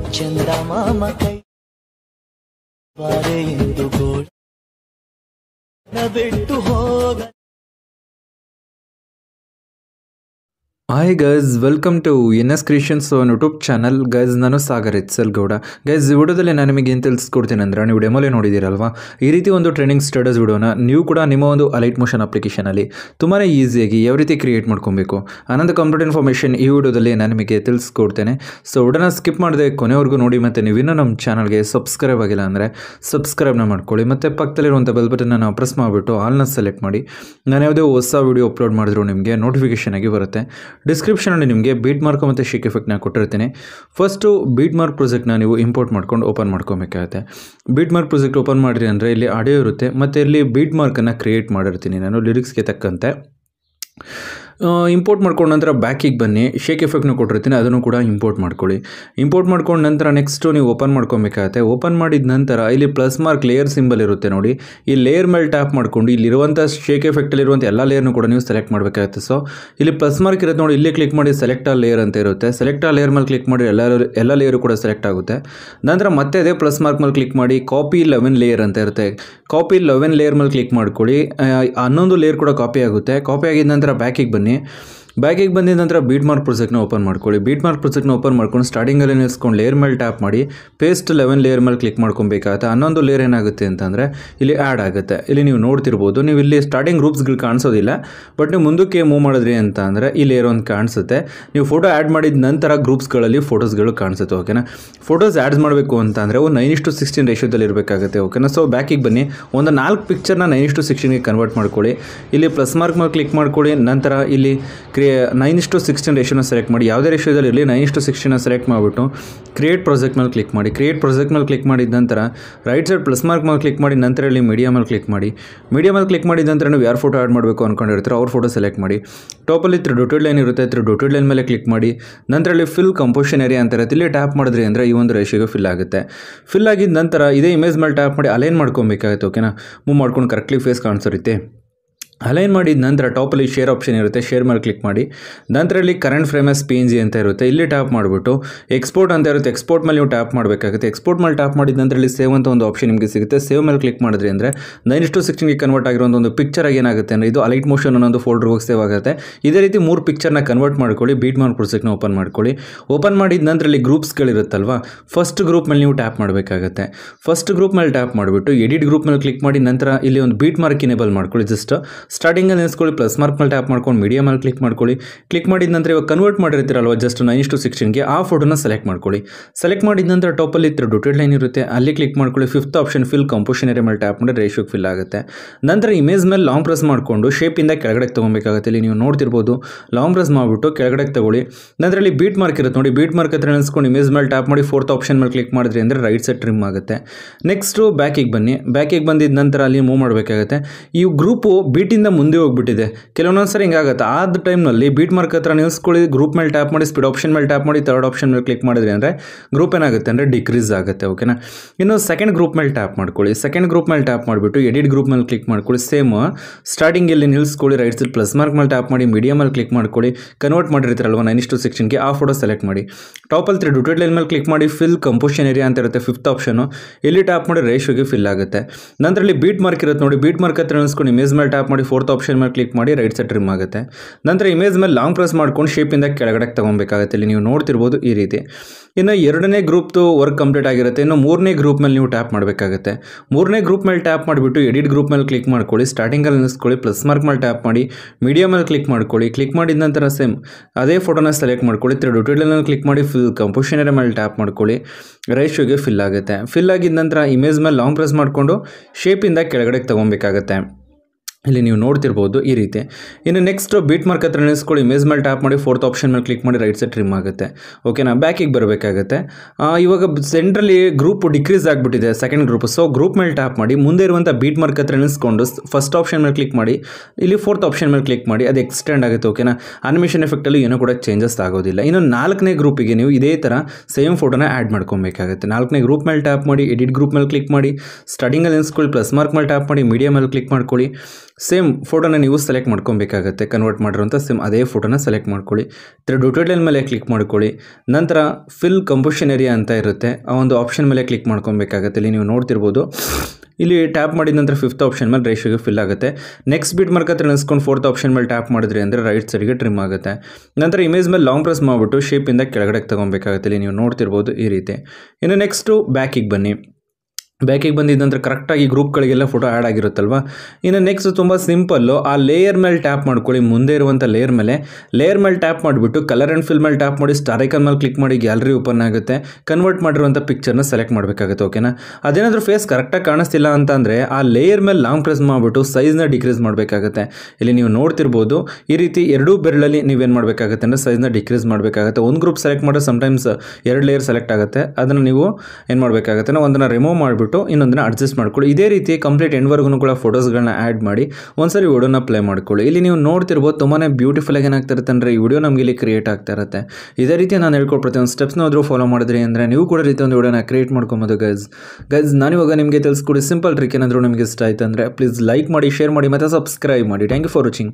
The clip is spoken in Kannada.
ಚಂದಮಾಮ ಕೈ ಬಾರೆ ಎಂದು ಗೋಳ ಬಿಟ್ಟು ಹೋಗ hi guys welcome to N S Creations on YouTube channel guys ನಾನು ಸಾಗರ್ ಎಚ್ಸಲ್ ಗೌಡ ಗೈಸ್ ಈ ವಿಡಿಯೋದಲ್ಲಿ ನಾನು ನಿಮಗೆ ಏನು ತಿಳಿಸ್ಕೊಡ್ತೀನಿ ಅಂದ್ರೆ ನೀವು ಡೆಮೋಲೆ ನೋಡಿದ್ದೀರಲ್ವಾ ಈ ರೀತಿ ಒಂದು ಟ್ರೈನಿಂಗ್ ಸ್ಟಡಸ್ ವಿಡಿಯೋನ ನೀವು ಕೂಡ ನಿಮ್ಮ ಒಂದು ಅಲೈಟ್ ಮೋಷನ್ ಅಪ್ಲಿಕೇಶನಲ್ಲಿ ತುಂಬಾ ಈಸಿಯಾಗಿ ಯಾವ ರೀತಿ ಕ್ರಿಯೇಟ್ ಮಾಡ್ಕೊಬೇಕು ಅನ್ನೋದು ಕಂಪ್ಲೀಟ್ ಇನ್ಫಾರ್ಮೇಷನ್ ಈ ವಿಡಿಯೋದಲ್ಲಿ ನಾನು ನಿಮಗೆ ತಿಳಿಸ್ಕೊಡ್ತೇನೆ ಸೊ ವಿಡಿಯೋನ ಸ್ಕಿಪ್ ಮಾಡದೆ ಕೊನೆವರೆಗೂ ನೋಡಿ ಮತ್ತು ನೀವಿನ್ನೂ ನಮ್ಮ ಚಾನಲ್ಗೆ ಸಬ್ಸ್ಕ್ರೈಬ್ ಆಗಿಲ್ಲ ಅಂದರೆ ಸಬ್ಸ್ಕ್ರೈಬ್ನ ಮಾಡ್ಕೊಳ್ಳಿ ಮತ್ತು ಪಕ್ಕದಲ್ಲಿರುವಂಥ ಬೆಲ್ ಬಟನ್ನ ನಾವು ಪ್ರೆಸ್ ಮಾಡಿಬಿಟ್ಟು ಆಲ್ನ ಸೆಲೆಕ್ಟ್ ಮಾಡಿ ನಾನು ಯಾವುದೇ ಹೊಸ ವಿಡಿಯೋ ಅಪ್ಲೋಡ್ ಮಾಡಿದ್ರು ನಿಮಗೆ ನೋಟಿಫಿಕೇಷನ್ ಆಗಿ ಬರುತ್ತೆ ಡಿಸ್ಕ್ರಿಪ್ಷನಲ್ಲಿ ನಿಮಗೆ ಬೀಟ್ ಮಾರ್ಕ್ ಮತ್ತು ಶೇಕ್ ಎಫೆಕ್ಟ್ನ ಕೊಟ್ಟಿರ್ತೀನಿ ಫಸ್ಟು ಬೀಟ್ ಮಾರ್ಕ್ ಪ್ರಾಜೆಕ್ಟ್ನ ನೀವು ಇಂಪೋರ್ಟ್ ಮಾಡ್ಕೊಂಡು ಓಪನ್ ಮಾಡ್ಕೊಬೇಕಾಗತ್ತೆ ಬೀಟ್ ಮಾರ್ಕ್ ಪ್ರಾಜೆಕ್ಟ್ ಓಪನ್ ಮಾಡಿರಿ ಅಂದರೆ ಇಲ್ಲಿ ಆಡಿಯೋ ಇರುತ್ತೆ ಮತ್ತು ಇಲ್ಲಿ ಬೀಟ್ ಮಾರ್ಕನ್ನು ಕ್ರಿಯೇಟ್ ಮಾಡಿರ್ತೀನಿ ನಾನು ಲಿರಿಕ್ಸ್ಗೆ ತಕ್ಕಂತೆ ಇಂಪೋರ್ಟ್ ಮಾಡ್ಕೊಂಡ ನಂತರ ಬ್ಯಾಕಿಗೆ ಬನ್ನಿ ಶೇಕ್ ಎಫೆಕ್ಟ್ನ ಕೊಟ್ಟಿರ್ತೀನಿ ಅದನ್ನು ಕೂಡ ಇಂಪೋರ್ಟ್ ಮಾಡ್ಕೊಳ್ಳಿ ಇಂಪೋರ್ಟ್ ಮಾಡ್ಕೊಂಡ ನಂತರ ನೆಕ್ಸ್ಟು ನೀವು ಓಪನ್ ಮಾಡ್ಕೊಬೇಕಾಗತ್ತೆ ಓಪನ್ ಮಾಡಿದ ನಂತರ ಇಲ್ಲಿ ಪ್ಲಸ್ ಮಾರ್ಕ್ ಲೇಯರ್ ಸಿಂಬಲ್ ಇರುತ್ತೆ ನೋಡಿ ಈ ಲೇಯರ್ ಮೇಲೆ ಟ್ಯಾಪ್ ಮಾಡ್ಕೊಂಡು ಇಲ್ಲಿರುವಂಥ ಶೇಕ್ ಎಫೆಕ್ಟಲ್ಲಿರುವಂಥ ಎಲ್ಲ ಲೇಯರ್ನು ಕೂಡ ನೀವು ಸೆಲೆಕ್ಟ್ ಮಾಡಬೇಕಾಗುತ್ತೆ ಸೊ ಇಲ್ಲಿ ಪ್ಲಸ್ ಮಾರ್ಕ್ ಇರುತ್ತೆ ನೋಡಿ ಇಲ್ಲಿ ಕ್ಲಿಕ್ ಮಾಡಿ ಸೆಲೆಕ್ಟ್ ಆ ಲೇಯರ್ ಅಂತ ಇರುತ್ತೆ ಸೆಲೆಕ್ಟ್ ಆ ಲೇಯರ್ ಮೇಲೆ ಕ್ಲಿಕ್ ಮಾಡಿ ಎಲ್ಲ ಎಲ್ಲ ಲೇಯರು ಕೂಡ ಸೆಲೆಕ್ಟ್ ಆಗುತ್ತೆ ನಂತರ ಮತ್ತೆ ಅದೇ ಪ್ಲಸ್ ಮಾರ್ಕ್ ಮೇಲೆ ಕ್ಲಿಕ್ ಮಾಡಿ ಕಾಪಿ ಲೆವೆನ್ ಲೇಯರ್ ಅಂತ ಇರುತ್ತೆ ಕಾಪಿ ಲೆವೆನ್ ಲೇಯರ್ ಮೇಲೆ ಕ್ಲಿಕ್ ಮಾಡ್ಕೊಳ್ಳಿ ಆ, ಹನ್ನೊಂದು ಲೇಯರ್ ಕೂಡ ಕಾಪಿ ಆಗುತ್ತೆ ಕಾಪಿ ಆಗಿದ ನಂತರ ಬ್ಯಾಕಿಗೆ ಬನ್ನಿ ಬ್ಯಾಕಿಗೆ ಬಂದಿದ ನಂತರ ಬೀಟ್ ಮಾರ್ಕ್ ಪ್ರೊಜೆಕ್ಟ್ನ ಓಪನ್ ಮಾಡ್ಕೊಳ್ಳಿ ಬೀಟ್ ಮಾರ್ಕ್ ಪ್ರೊಜೆಕ್ಟ್ನ ಓಪನ್ ಮಾಡ್ಕೊಂಡು ಸ್ಟಾರ್ಟಿಂಗಲ್ಲಿ ನಿಲ್ಸ್ಕೊಂಡು ಲೇಯರ್ ಮೇಲೆ ಟ್ಯಾಪ್ ಮಾಡಿ ಪೇಸ್ಟ್ ಲೆವೆನ್ ಲೇಯರ್ ಮೇಲೆ ಕ್ಲಿಕ್ ಮಾಡ್ಕೊಬೇಕಾಗತ್ತೆ ಹನ್ನೊಂದು ಲೇಯರ್ ಏನಾಗುತ್ತೆ ಅಂತಂದರೆ ಇಲ್ಲಿ ಆ್ಯಡ್ ಆಗುತ್ತೆ ಇಲ್ಲಿ ನೀವು ನೋಡ್ತಿರ್ಬೋದು ನೀವು ಇಲ್ಲಿ ಸ್ಟಾರ್ಟಿಂಗ್ ಗ್ರೂಪ್ಸ್ಗಳು ಕಾಣಿಸೋದಿಲ್ಲ ಬಟ್ ನೀವು ಮುಂದಕ್ಕೆ ಮೂವ್ ಮಾಡಿದ್ರಿ ಅಂತ ಅಂದರೆ ಈ ಲೇಯರ್ ಒಂದು ಕಾಣಿಸುತ್ತೆ ನೀವು ಫೋಟೋ ಆ್ಯಡ್ ಮಾಡಿದ ನಂತರ ಗ್ರೂಪ್ಸ್ಗಳಲ್ಲಿ ಫೋಟೋಸ್ಗಳು ಕಾಣಿಸುತ್ತೆ ಓಕೆನಾ ಫೋಟೋಸ್ ಆ್ಯಡ್ಸ್ ಮಾಡಬೇಕು ಅಂತ ಅಂದರೆ ಒಂದು ನೈನ್ ಇಷ್ಟು ಸಿಕ್ಸ್ಟೀನ್ ರೇಷಿಯೋದಲ್ಲಿ ಇರಬೇಕಾಗುತ್ತೆ ಓಕೆನಾ ಸೊ ಬ್ಯಾಕಿಗೆ ಬನ್ನಿ ಒಂದು ನಾಲ್ಕು ಪಿಕ್ಚರ್ನ ನೈನ್ ಇಷ್ಟು ಸಿಕ್ಸ್ಟೀನ್ಗೆ ಕನ್ವರ್ಟ್ ಮಾಡ್ಕೊಳ್ಳಿ ಇಲ್ಲಿ ಪ್ಲಸ್ ಮಾರ್ಕ್ ಮೇಲೆ ಕ್ಲಿಕ್ ಮಾಡ್ಕೊಳ್ಳಿ ನಂತರ ಇಲ್ಲಿ ಕ್ರಿಯೇ ನೈನ್ ಇಷ್ಟು ಸಿಕ್ಸ್ಟೀನ್ ರೇಷಿಯೋನ ಸೆಲೆಕ್ಟ್ ಮಾಡಿ ಯಾವುದೇ ರೇಷಿಯೋದಲ್ಲಿ ಇರಲಿ ನೈನ್ ಇಷ್ಟು ಸಿಕ್ಸ್ಟೀನ ಸೆಲೆಕ್ಟ್ ಮಾಡಿಬಿಟ್ಟು ಕ್ರಿಯೇಟ್ ಪ್ರಾಜೆಕ್ಟ್ ಮೇಲೆ ಕ್ಲಿಕ್ ಮಾಡಿ ಕ್ರಿಯೇಟ್ ಪ್ರಾಜೆಕ್ಟ್ ಮೇಲೆ ಕ್ಲಿಕ್ ಮಾಡಿದ ನಂತರ ರೈಟ್ ಸೈಡ್ ಪ್ಲಸ್ ಮಾರ್ಕ್ ಮೇಲೆ ಕ್ಲಿಕ್ ಮಾಡಿ ನಂತರ ಇಲ್ಲಿ ಮೀಡಿಯಾ ಮೇಲೆ ಕ್ಲಿಕ್ ಮಾಡಿ ಮೀಡಿಯಾ ಮೇಲೆ ಕ್ಲಿಕ್ ಮಾಡಿದ ನಂತರ ನೀವು ಯಾರು ಫೋಟೋ ಆ್ಯಡ್ ಮಾಡಬೇಕು ಅಂದ್ಕೊಂಡಿರ್ತೀರೋ ಅವ್ರ ಫೋಟೋ ಸೆಲೆಕ್ಟ್ ಮಾಡಿ ಟಾಪಲ್ಲಿ ತ್ರೀ ಡೊಟೆಡ್ ಲೈನ್ ಇರುತ್ತೆ ತ್ರೀ ಡೊಟೆಡ್ ಲೈನ್ ಮೇಲೆ ಕ್ಲಿಕ್ ಮಾಡಿ ನಂತರ ಇಲ್ಲಿ ಫಿಲ್ ಕಂಪೋಷನ್ ಏರಿಯಾ ಅಂತ ಇರುತ್ತೆ ಇಲ್ಲಿ ಟ್ಯಾಪ್ ಮಾಡಿದ್ರಿ ಅಂದರೆ ಈ ಒಂದು ರೇಷಿಯೋಗೆ ಫಿಲ್ ಆಗುತ್ತೆ ಫಿಲ್ ಆಗಿದ ನಂತರ ಇದೇ ಇಮೇಜ್ ಮೇಲೆ ಟ್ಯಾಪ್ ಮಾಡಿ ಅಲೈನ್ ಮಾಡ್ಕೊಬೇಕಾಗುತ್ತೆ ಓಕೆನಾ ಮೂವ್ ಮಾಡ್ಕೊಂಡು ಕರೆಕ್ಟ್ಲಿ ಫೇಸ್ ಕಾಣಿಸೋ ರೀತಿ ಅಲೈನ್ ಮಾಡಿದ ನಂತರ ಟಾಪಲ್ಲಿ ಶೇರ್ ಆಪ್ಷನ್ ಇರುತ್ತೆ ಶೇರ್ ಮೇಲೆ ಕ್ಲಿಕ್ ಮಾಡಿ ನಂತರ ಇಲ್ಲಿ current frame S P N G ಅಂತ ಇರುತ್ತೆ ಇಲ್ಲಿ ಟ್ಯಾಪ್ ಮಾಡಿಬಿಟ್ಟು ಎಕ್ಸ್ಪೋರ್ಟ್ ಅಂತ ಇರುತ್ತೆ ಎಕ್ಸ್ಪೋರ್ಟ್ ಮೇಲೆ ನೀವು ಟ್ಯಾಪ್ ಮಾಡಬೇಕಾಗುತ್ತೆ ಎಕ್ಸ್ಪೋರ್ಟ್ ಮೇಲೆ ಟ್ಯಾಪ್ ಮಾಡಿದ ನಂತರ ಇಲ್ಲಿ ಸೇವ್ ಅಂತ ಒಂದು ಆಪ್ಷನ್ ನಿಮಗೆ ಸಿಗುತ್ತೆ ಸೇವ್ ಮೇಲೆ ಕ್ಲಿಕ್ ಮಾಡಿದ್ರಿ ಅಂದರೆ ನೈನ್ ಟು ಸಿಕ್ಸ್ಟೀನ್ಗೆ ಕನ್ವರ್ಟ್ ಆಗಿರೋ ಒಂದು ಪಿಕ್ಚರ್ ಆಗಿ ಏನಾಗುತ್ತೆ ಅಂದರೆ ಇದು ಅಲೈಟ್ ಮೋಷನ್ ಅನ್ನೋ ಫೋಲ್ಡರ್ ಹೋಗಿ ಸೇವ್ ಆಗುತ್ತೆ ಇದೇ ರೀತಿ ಮೂರು ಪಿಕ್ಚರ್ನ ಕನ್ವರ್ಟ್ ಮಾಡ್ಕೊಳ್ಳಿ ಬೀಟ್ ಮಾರ್ಕ್ ಪ್ರೊಜೆಕ್ಟ್ನ ಓಪನ್ ಮಾಡ್ಕೊಳ್ಳಿ ಓಪನ್ ಮಾಡಿದ ನಂತರ ಇಲ್ಲಿ ಗ್ರೂಪ್ಸ್ಗಳಿರುತ್ತಲ್ವಾ ಫಸ್ಟ್ ಗ್ರೂಪ್ ಮೇಲೆ ನೀವು ಟ್ಯಾಪ್ ಮಾಡಬೇಕಾಗುತ್ತೆ ಫಸ್ಟ್ ಗ್ರೂಪ್ ಮೇಲೆ ಟ್ಯಾಪ್ ಮಾಡಿಬಿಟ್ಟು ಎಡಿಟ್ ಗ್ರೂಪ್ ಮೇಲೆ ಕ್ಲಿಕ್ ಮಾಡಿ ನಂತರ ಇಲ್ಲಿ ಒಂದು ಬೀಟ್ ಮಾರ್ಕ್ ಇನೇಬಲ್ ಮಾಡ್ಕೊಳ್ಳಿ ಜಸ್ಟ್ ಸ್ಟಾರ್ಟಿಂಗಲ್ಲಿ ನಿಲ್ಸ್ಕೊಳ್ಳಿ ಪ್ಲಸ್ ಮಾರ್ಕ್ ಮೇಲೆ ಟ್ಯಾಪ್ ಮಾಡ್ಕೊಂಡು ಮೀಡಿಯಾ ಮೇಲೆ ಕ್ಲಿಕ್ ಮಾಡ್ಕೊಳ್ಳಿ ಕ್ಲಿಕ್ ಮಾಡಿದ ನಂತರ ಇವಾಗ ಕನ್ವರ್ಟ್ ಮಾಡಿರ್ತೀರಲ್ವ ಜಸ್ಟ್ ನೈನ್ ಟು ಸಿಕ್ಸ್ಟೀನ್ಗೆ ಆ ಫೋಟೋನ ಸೆಲೆಕ್ಟ್ ಮಾಡ್ಕೊಳ್ಳಿ ಸೆಲೆಕ್ಟ್ ಮಾಡಿದ ನಂತರ ಟಾಪಲ್ಲಿ ಇತ್ತು ಡೊಟೆಡ್ ಲೈನ್ ಇರುತ್ತೆ ಅಲ್ಲಿ ಕ್ಲಿಕ್ ಮಾಡ್ಕೊಳ್ಳಿ fifth option fill composition area ಮೇಲೆ ಟ್ಯಾಪ್ ಮಾಡಿ ರೇಷಿಯೋಗೆ ಫಿಲ್ ಆಗುತ್ತೆ ನಂತರ ಇಮೇಜ್ ಮೇಲೆ ಲಾಂಗ್ ಪ್ರೆಸ್ ಮಾಡಿಕೊಂಡು ಶೇಪಿಂದ ಕೆಳಗಡೆ ತೊಗೊಬೇಕಾಗುತ್ತೆ ಇಲ್ಲಿ ನೀವು ನೋಡ್ತಿರ್ಬೋದು ಲಾಂಗ್ ಪ್ರೆಸ್ ಮಾಡಿಬಿಟ್ಟು ಕೆಳಗಡೆ ತಗೊಳ್ಳಿ ನಂತರ ಇಲ್ಲಿ ಬೀಟ್ ಮಾರ್ಕ್ ಇರುತ್ತೆ ನೋಡಿ ಬೀಟ್ ಮಾರ್ಕ್ ಹತ್ರ ನೆನೆಸ್ಕೊಂಡು ಇಮೇಜ್ ಮೇಲೆ ಟ್ಯಾಪ್ ಮಾಡಿ ಫೋರ್ತ್ ಆಪ್ಷನ್ ಮೇಲೆ ಕ್ಲಿಕ್ ಮಾಡಿದ್ರಿ ಅಂದರೆ ರೈಟ್ ಸೈಡ್ ಟ್ರಿಮ್ ಆಗುತ್ತೆ ನೆಕ್ಸ್ಟು ಬ್ಯಾಕಿಗೆ ಬನ್ನಿ ಬ್ಯಾಕಿಗೆ ಬಂದಿದ್ದ ನಂತರ ಅಲ್ಲಿ ಮೂವ್ ಮಾಡಬೇಕಾಗುತ್ತೆ ಈ ಗ್ರೂಪು ಬೀಟಿಂದ ಮುಂದೆ ಹೋಗ್ಬಿಟ್ಟಿದೆ ಕೆಲವೊಂದೊಂದು ಸರಿ ಹಿಂಗಾಗುತ್ತೆ ಆದ ಟೈಮ್ನಲ್ಲಿ ಬೀಟ್ ಮಾರ್ಕ್ ಹತ್ರ ನಿಲ್ಸ್ಕೊಳ್ಳಿ ಗ್ರೂಪ್ ಮೇಲೆ ಟ್ಯಾಪ್ ಮಾಡಿ ಸ್ಪೀಡ್ ಆಪ್ಷನ್ ಮೇಲೆ ಟ್ಯಾಪ್ ಮಾಡಿ ತರ್ಡ್ ಆಪ್ಷನ್ ಮೇಲೆ ಕ್ಲಿಕ್ ಮಾಡಿದ್ರಿ ಅಂದರೆ ಗ್ರೂಪ್ ಏನಾಗುತ್ತೆ ಅಂದರೆ ಡಿಕ್ರೀಸ್ ಆಗುತ್ತೆ ಓಕೆನಾ ಇನ್ನು ಸೆಕೆಂಡ್ ಗ್ರೂಪ್ ಮೇಲೆ ಟ್ಯಾಪ್ ಮಾಡ್ಕೊಳ್ಳಿ ಸೆಕೆಂಡ್ ಗ್ರೂಪ್ ಮೇಲೆ ಟ್ಯಾಪ್ ಮಾಡಿಬಿಟ್ಟು ಎಡಿಟ್ ಗ್ರೂಪ್ ಮೇಲೆ ಕ್ಲಿಕ್ ಮಾಡ್ಕೊಳ್ಳಿ ಸೇಮ್ ಸ್ಟಾರ್ಟಿಂಗ್ ಇಲ್ಲಿ ನಿಲ್ಸ್ಕೊಳ್ಳಿ ರೈಟ್ ಸೈಡ್ ಪ್ಲಸ್ ಮಾರ್ಕ್ ಮೇಲೆ ಟ್ಯಾಪ್ ಮಾಡಿ ಮೀಡಿಯಾ ಮೇಲೆ ಕ್ಲಿಕ್ ಮಾಡ್ಕೊಳ್ಳಿ ಕನ್ವರ್ಟ್ ಮಾಡಿರ್ತೀರಲ್ವ ನೈನ್ ಟು ಸಿಕ್ಸ್ಟೀನ್ಗೆ ಆ ಫೋಟೋ ಸೆಲೆಕ್ಟ್ ಮಾಡಿ ಟಾಪಲ್ಲಿ ತ್ರೀ ಡೊಟೆಡ್ ಲೈನ್ ಮೇಲೆ ಕ್ಲಿಕ್ ಮಾಡಿ ಫಿಲ್ ಕಂಪೋಷನ್ ಏರಿಯಾ ಅಂತ ಇರುತ್ತೆ ಫಿಫ್ತ್ ಆಪ್ಷನು ಇಲ್ಲಿ ಟ್ಯಾಪ್ ಮಾಡಿ ರೇಷಿಯೋಗೆ ಫಿಲ್ ಆಗುತ್ತೆ ನಂತರ ಇಲ್ಲಿ ಬೀಟ್ ಮಾರ್ಕ್ ಇರುತ್ತೆ ನೋಡಿ ಬೀಟ್ ಮಾರ್ಕ್ ಹತ್ರ ನಿಲ್ಸ್ಕೊಂಡು ಇಮೇಜ್ ಮೇಲೆ ಟ್ಯಾಪ್ ಮಾಡಿ ಫೋರ್ತ್ ಆಪ್ಷನ್ ಮೇಲೆ ಕ್ಲಿಕ್ ಮಾಡಿ ರೈಟ್ ಸೈಡ್ ಟ್ರಿಮ್ ಆಗುತ್ತೆ ನಂತರ ಇಮೇಜ್ ಮೇಲೆ ಲಾಂಗ್ ಪ್ರೆಸ್ ಮಾಡ್ಕೊಂಡು ಶೇಪಿಂದ ಕೆಳಗಡೆ ತಗೊಬೇಕಾಗುತ್ತೆ ಇಲ್ಲಿ ನೀವು ನೋಡ್ತಿರ್ಬೋದು ಈ ರೀತಿ ಇನ್ನು ಎರಡನೇ ಗ್ರೂಪ್ದು ವರ್ಕ್ ಕಂಪ್ಲೀಟ್ ಆಗಿರುತ್ತೆ ಇನ್ನು ಮೂರನೇ ಗ್ರೂಪ್ ಮೇಲೆ ನೀವು ಟ್ಯಾಪ್ ಮಾಡಬೇಕಾಗುತ್ತೆ ಮೂರನೇ ಗ್ರೂಪ್ ಮೇಲೆ ಟ್ಯಾಪ್ ಮಾಡಿಬಿಟ್ಟು ಎಡಿಟ್ ಗ್ರೂಪ್ ಮೇಲೆ ಕ್ಲಿಕ್ ಮಾಡ್ಕೊಳ್ಳಿ ಸ್ಟಾರ್ಟಿಂಗಲ್ಲಿ ನಿಲ್ಲಿಸ್ಕೊಳ್ಳಿ ಪ್ಲಸ್ ಮಾರ್ಕ್ ಮೇಲೆ ಟ್ಯಾಪ್ ಮಾಡಿ ಮೀಡಿಯಾ ಮೇಲೆ ಕ್ಲಿಕ್ ಮಾಡ್ಕೊಳ್ಳಿ ಕ್ಲಿಕ್ ಮಾಡಿದ ನಂತರ ಸೇಮ್ ಅದೇ ಫೋಟೋನ ಸೆಲೆಕ್ಟ್ ಮಾಡ್ಕೊಳ್ಳಿ ತ್ರೀ ಡೊಟೆಡ್ಲಲ್ಲಿ ಕ್ಲಿಕ್ ಮಾಡಿ ಫಿಲ್ ಕಂಪೋಷನ್ ಏರಿಯಾ ಮೇಲೆ ಟ್ಯಾಪ್ ಮಾಡ್ಕೊಳ್ಳಿ ರೇಷಿಯೋಗೆ ಫಿಲ್ ಆಗುತ್ತೆ ಫಿಲ್ ಆಗಿದ ನಂತರ ಇಮೇಜ್ ಮೇಲೆ ಲಾಂಗ್ ಪ್ರೆಸ್ ಮಾಡಿಕೊಂಡು ಶೇಪಿಂದ ಕೆಳಗಡೆ ತೊಗೊಬೇಕಾಗತ್ತೆ ಇಲ್ಲಿ ನೀವು ನೋಡ್ತಿರ್ಬೋದು ಈ ರೀತಿ ಇನ್ನು ನೆಕ್ಸ್ಟ್ ಬೀಟ್ ಮಾರ್ಕ್ ಹತ್ರ ನಿಲ್ಲಿಸ್ಕೊಳ್ಳಿ ಇಮೇಜ್ ಮೇಲೆ ಟ್ಯಾಪ್ ಮಾಡಿ ಫೋರ್ತ್ ಆಪ್ಷನ್ ಮೇಲೆ ಕ್ಲಿಕ್ ಮಾಡಿ ರೈಟ್ ಸೈಡ್ ಟ್ರಿಮ್ ಆಗುತ್ತೆ ಓಕೆನಾ ಬ್ಯಾಕಿಗೆ ಬರಬೇಕಾಗತ್ತೆ ಆ, ಇವಾಗ ಸೆಂಟ್ರಲ್ಲಿ ಗ್ರೂಪ್ ಡಿಕ್ರೀಸ್ ಆಗಿಬಿಟ್ಟಿದೆ ಸೆಕೆಂಡ್ ಗ್ರೂಪ್ ಸೊ ಗ್ರೂಪ್ ಮೇಲೆ ಟ್ಯಾಪ್ ಮಾಡಿ ಮುಂದೆ ಇರುವಂಥ ಬೀಟ್ ಮಾರ್ಕ್ ಹತ್ರ ನಿಲ್ಲಿಸ್ಕೊಂಡು ಫಸ್ಟ್ ಆಪ್ಷನ್ ಮೇಲೆ ಕ್ಲಿಕ್ ಮಾಡಿ ಇಲ್ಲಿ ಫೋರ್ತ್ ಆಪ್ಷನ್ ಮೇಲೆ ಕ್ಲಿಕ್ ಮಾಡಿ ಅದು ಎಕ್ಸ್ಟೆಂಡ್ ಆಗುತ್ತೆ ಓಕೆನಾ ಅನಿಮೇಷನ್ ಎಫೆಕ್ಟಲ್ಲಿ ಏನೂ ಕೂಡ ಚೇಂಜಸ್ ಆಗೋದಿಲ್ಲ ಇನ್ನು ನಾಲ್ಕನೇ ಗ್ರೂಪಿಗೆ ನೀವು ಇದೇ ಥರ ಸೇಮ್ ಫೋಟೋನ ಆ್ಯಡ್ ಮಾಡ್ಕೊಬೇಕಾಗುತ್ತೆ ನಾಲ್ಕನೇ ಗ್ರೂಪ್ ಮೇಲೆ ಟ್ಯಾಪ್ ಮಾಡಿ ಎಡಿಟ್ ಗ್ರೂಪ್ ಮೇಲೆ ಕ್ಲಿಕ್ ಮಾಡಿ ಸ್ಟಾರ್ಟಿಂಗಲ್ಲಿ ನಿಲ್ಲಿಸ್ಕೊಳ್ಳಿ ಪ್ಲಸ್ ಮಾರ್ಕ್ ಮೇಲೆ ಟ್ಯಾಪ್ ಮಾಡಿ ಮೀಡಿಯಾ ಮೇಲೆ ಕ್ಲಿಕ್ ಮಾಡ್ಕೊಳ್ಳಿ ಸೇಮ್ ಫೋಟೋನ ನೀವು ಸೆಲೆಕ್ಟ್ ಮಾಡ್ಕೊಬೇಕಾಗತ್ತೆ ಕನ್ವರ್ಟ್ ಮಾಡಿರೋಂಥ ಸೇಮ್ ಅದೇ ಫೋಟೋನ ಸೆಲೆಕ್ಟ್ ಮಾಡ್ಕೊಳ್ಳಿ ಥರ ಡೊಟೆಡ್ ಮೇಲೆ ಕ್ಲಿಕ್ ಮಾಡ್ಕೊಳ್ಳಿ ನಂತರ ಫಿಲ್ ಕಂಪೋಷನ್ ಏರಿಯಾ ಅಂತ ಇರುತ್ತೆ ಆ ಒಂದು ಆಪ್ಷನ್ ಮೇಲೆ ಕ್ಲಿಕ್ ಮಾಡ್ಕೊಬೇಕಾಗತ್ತೆ ಇಲ್ಲಿ ನೀವು ನೋಡ್ತಿರ್ಬೋದು ಇಲ್ಲಿ ಟ್ಯಾಪ್ ಮಾಡಿದ ನಂತರ ಫಿಫ್ತ್ ಆಪ್ಷನ್ ಮೇಲೆ ರೇಷಿಯೋಗೆ ಫಿಲ್ ಆಗುತ್ತೆ ನೆಕ್ಸ್ಟ್ ಬಿಟ್ ಮಾರ್ಕ್ ಹತ್ರ ನೆನೆಸ್ಕೊಂಡು ಫೋರ್ತ್ ಆಪ್ಷನ್ ಮೇಲೆ ಟ್ಯಾಪ್ ಮಾಡಿದ್ರಿ ಅಂದರೆ ರೈಟ್ ಸೈಡ್ಗೆ ಟ್ರಿಮ್ ಆಗುತ್ತೆ ನಂತರ ಇಮೇಜ್ ಮೇಲೆ ಲಾಂಗ್ ಪ್ರೆಸ್ ಮಾಡಿಬಿಟ್ಟು ಶೇಪಿಂದ ಕೆಳಗಡೆ ತೊಗೊಬೇಕಾಗುತ್ತೆ ಇಲ್ಲಿ ನೀವು ನೋಡ್ತಿರ್ಬೋದು ಈ ರೀತಿ ಇನ್ನು ನೆಕ್ಸ್ಟು ಬ್ಯಾಕಿಗೆ ಬನ್ನಿ ಬ್ಯಾಕಿಗೆ ಬಂದಿದ್ದ ನಂತರ ಕರೆಕ್ಟಾಗಿ ಗ್ರೂಪ್ಗಳಿಗೆಲ್ಲ ಫೋಟೋ ಆ್ಯಡ್ ಆಗಿರುತ್ತಲ್ವ ಇನ್ನು ನೆಕ್ಸ್ಟ್ ತುಂಬ ಸಿಂಪಲ್ಲು ಆ ಲೇಯರ್ ಮೇಲೆ ಟ್ಯಾಪ್ ಮಾಡ್ಕೊಳ್ಳಿ ಮುಂದೆ ಇರುವಂಥ ಲೇಯರ್ ಮೇಲೆ ಲೇಯರ್ ಮೇಲೆ ಟ್ಯಾಪ್ ಮಾಡಿಬಿಟ್ಟು ಕಲರ್ ಆ್ಯಂಡ್ ಫಿಲ್ ಮೇಲೆ ಟ್ಯಾಪ್ ಮಾಡಿ ಸ್ಟಾರ್ ಐಕನ್ ಮೇಲೆ ಕ್ಲಿಕ್ ಮಾಡಿ ಗ್ಯಾಲರಿ ಓಪನ್ ಆಗುತ್ತೆ ಕನ್ವರ್ಟ್ ಮಾಡಿರುವಂಥ ಪಿಕ್ಚರ್ನ ಸೆಲೆಕ್ಟ್ ಮಾಡಬೇಕಾಗುತ್ತೆ ಓಕೆನಾ ಅದೇನಾದರೂ ಫೇಸ್ ಕರೆಕ್ಟಾಗಿ ಕಾಣಿಸ್ತಿಲ್ಲ ಅಂತ ಅಂದರೆ ಆ ಲೇಯರ್ ಮೇಲೆ ಲಾಂಗ್ ಪ್ರೆಸ್ ಮಾಡಿಬಿಟ್ಟು ಸೈಜ್ನ ಡಿಕ್ರೀಸ್ ಮಾಡಬೇಕಾಗುತ್ತೆ ಇಲ್ಲಿ ನೀವು ನೋಡ್ತಿರ್ಬೋದು ಈ ರೀತಿ ಎರಡೂ ಬೆರಳಲ್ಲಿ ನೀವೇನು ಮಾಡಬೇಕಾಗುತ್ತೆ ಅಂದರೆ ಸೈಜ್ನ ಡಿಕ್ರೀಸ್ ಮಾಡಬೇಕಾಗುತ್ತೆ ಒಂದು ಗ್ರೂಪ್ ಸೆಲೆಕ್ಟ್ ಮಾಡಿದ್ರೆ ಸಮಟೈಮ್ಸ್ ಎರಡು ಲೇಯರ್ ಸೆಲೆಕ್ಟ್ ಆಗುತ್ತೆ ಅದನ್ನು ನೀವು ಏನು ಮಾಡಬೇಕಾಗುತ್ತೆ ನಾವು ಒಂದನ್ನು ರಿಮೂವ್ ಮಾಡಿಬಿಟ್ಟು ಇನ್ನೊಂದನ್ನ ಅಡ್ಜಸ್ಟ್ ಮಾಡ್ಕೊಳ್ಳಿ ಇದೇ ರೀತಿ ಕಂಪ್ಲೀಟ್ ಎಂಡ್ವರೆಗೂ ಕೂಡ ಫೋಟೋಸ್ಗಳನ್ನ ಆ್ಯಡ್ ಮಾಡಿ ಒಂದ್ಸರಿ ವಿಡಿಯೋನ ಪ್ಲೇ ಮಾಡ್ಕೊಳ್ಳಿ ಇಲ್ಲಿ ನೀವು ನೋಡ್ತಿರ್ಬೋದು ತುಂಬಾ ಬ್ಯೂಟಿಫುಲ್ ಆಗಿ ಏನಾಗ್ತಾ ಇರುತ್ತೆ ಅಂದರೆ ಈ ವಿಡಿಯೋ ನಮಗೆ ಇಲ್ಲಿ ಕ್ರಿಯೇಟ್ ಆಗ್ತಾ ಇರುತ್ತೆ ಇದೇ ರೀತಿ ನಾನು ಹೇಳ್ಕೊಟ್ಟು ಪ್ರತಿಯೊಂದು ಸ್ಟೆಪ್ಸ್ನ ಹೋದ್ರೂ ಫಾಲೋ ಮಾಡಿದ್ರಿ ಅಂದರೆ ನೀವು ಕೂಡ ರೀತಿ ಒಂದು ವಿಡಿಯೋನ ಕ್ರಿಯೇಟ್ ಮಾಡ್ಕೊಬೋದು ಗೈಸ್ ಗೈಸ್ ನಾನಿವಾಗ ನಿಮಗೆ ತಿಳಿಸ್ಕೊಡಿ ಸಿಂಪಲ್ ಟ್ರಿಕ್ ಏನಾದರೂ ನಿಮಗೆ ಇಷ್ಟ ಆಯ್ತು ಅಂದರೆ ಪ್ಲೀಸ್ ಲೈಕ್ ಮಾಡಿ ಶೇರ್ ಮಾಡಿ ಮತ್ತು ಸಬ್ಸ್ಕ್ರೈಬ್ ಮಾಡಿ ಥ್ಯಾಂಕ್ ಯು ಫಾರ್ ವಾಚಿಂಗ್